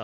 ஆ.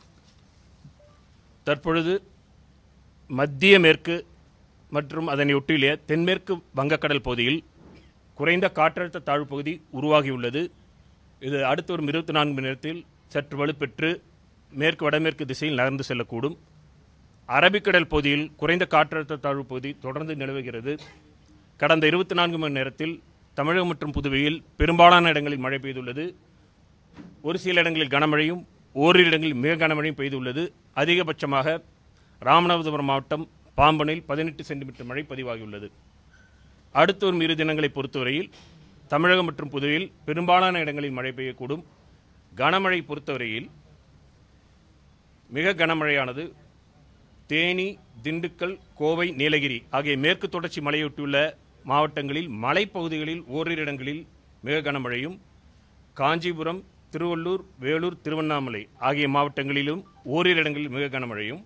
தற்பொழுது மத்திய மேற்கு மற்றும் அதனை ஒட்டிய தென்மேற்கு வங்கக்கடல் பகுதியில் குறைந்த காற்றழுத்த தாழ்வு பகுதி உருவாகியுள்ளது இது அடுத்த ஒரு இருபத்தி நான்கு மணி நேரத்தில் சற்று வலுப்பெற்று மேற்கு வடமேற்கு திசையில் நகர்ந்து செல்லக்கூடும் அரபிக்கடல் பகுதியில் குறைந்த காற்றழுத்த தாழ்வு பகுதி தொடர்ந்து நிலவுகிறது கடந்த இருபத்தி நான்கு மணி நேரத்தில் தமிழகம் மற்றும் புதுவையில் பெரும்பாலான இடங்களில் மழை பெய்துள்ளது ஒரு சில இடங்களில் கனமழையும் ஓரிரு இடங்களில் மிக கனமழையும் பெய்துள்ளது அதிகபட்சமாக ராமநாதபுரம் மாவட்டம் பாம்பனில் பதினெட்டு சென்டிமீட்டர் மழை பதிவாகியுள்ளது அடுத்த ஒரு இரு தினங்களை பொறுத்தவரையில் தமிழகம் மற்றும் புதுவையில் பெரும்பாலான இடங்களில் மழை பெய்யக்கூடும் கனமழை பொறுத்தவரையில் மிக கனமழையானது தேனி திண்டுக்கல் கோவை நீலகிரி ஆகிய மேற்கு தொடர்ச்சி மலையொட்டியுள்ள மாவட்டங்களில் மலைப்பகுதிகளில் ஓரிரு இடங்களில் மிக கனமழையும் காஞ்சிபுரம் திருவள்ளூர் வேலூர் திருவண்ணாமலை ஆகிய மாவட்டங்களிலும் ஓரிரு இடங்களில் மிக கனமழையும்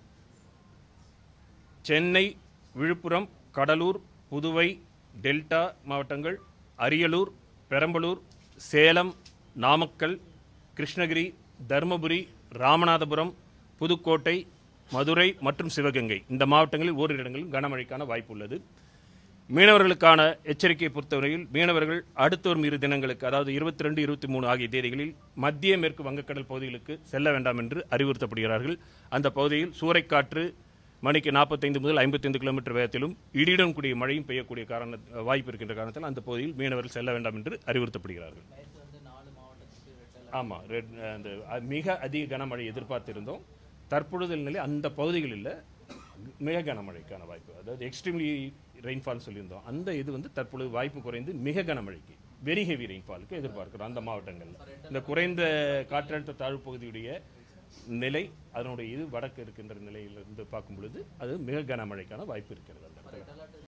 சென்னை விழுப்புரம் கடலூர் புதுவை டெல்டா மாவட்டங்கள் அரியலூர் பெரம்பலூர் சேலம் நாமக்கல் கிருஷ்ணகிரி தருமபுரி ராமநாதபுரம் புதுக்கோட்டை மதுரை மற்றும் சிவகங்கை இந்த மாவட்டங்களில் ஓரிரு இடங்களில் கனமழைக்கான வாய்ப்பு உள்ளது மீனவர்களுக்கான எச்சரிக்கையை பொறுத்தவரையில் மீனவர்கள் அடுத்த ஒரு இரு தினங்களுக்கு அதாவது இருபத்தி ரெண்டு இருபத்தி மூணு ஆகிய தேதிகளில் மத்திய மேற்கு வங்கக்கடல் பகுதிகளுக்கு செல்ல வேண்டாம் என்று அறிவுறுத்தப்படுகிறார்கள் அந்த பகுதியில் சூறைக்காற்று மணிக்கு நாற்பத்தைந்து முதல் ஐம்பத்தைந்து கிலோமீட்டர் வேகத்திலும் இடியுடன் கூடிய மழையும் பெய்யக்கூடிய காரண வாய்ப்பு இருக்கின்ற காரணத்தால் அந்த பகுதியில் மீனவர்கள் செல்ல வேண்டாம் என்று அறிவுறுத்தப்படுகிறார்கள் ஆமாம் ரெட் அந்த அ- மிக அதிக கனமழை எதிர்பார்த்திருந்தோம் தற்பொழுது நிலை அந்த பகுதிகளில் மிக கனமழைக்கான வாய்ப்பு அதாவது எக்ஸ்ட்ரீம்லி ரெயின்ஃபால் சொல்லியிருந்தோம் அந்த இது வந்து தற்பொழுது வாய்ப்பு குறைந்து மிக கனமழைக்கு வெரி ஹெவி ரெயின்ஃபாலுக்கு எதிர்பார்க்கிறோம் அந்த மாவட்டங்களில் இந்த குறைந்த காற்றழுத்த தாழ்வு பகுதியுடைய நிலை அதனுடைய இது வடக்கு இருக்கின்ற நிலையிலிருந்து பார்க்கும் பொழுது அது மிக கனமழைக்கான வாய்ப்பு இருக்கிறது அந்த இடத்துல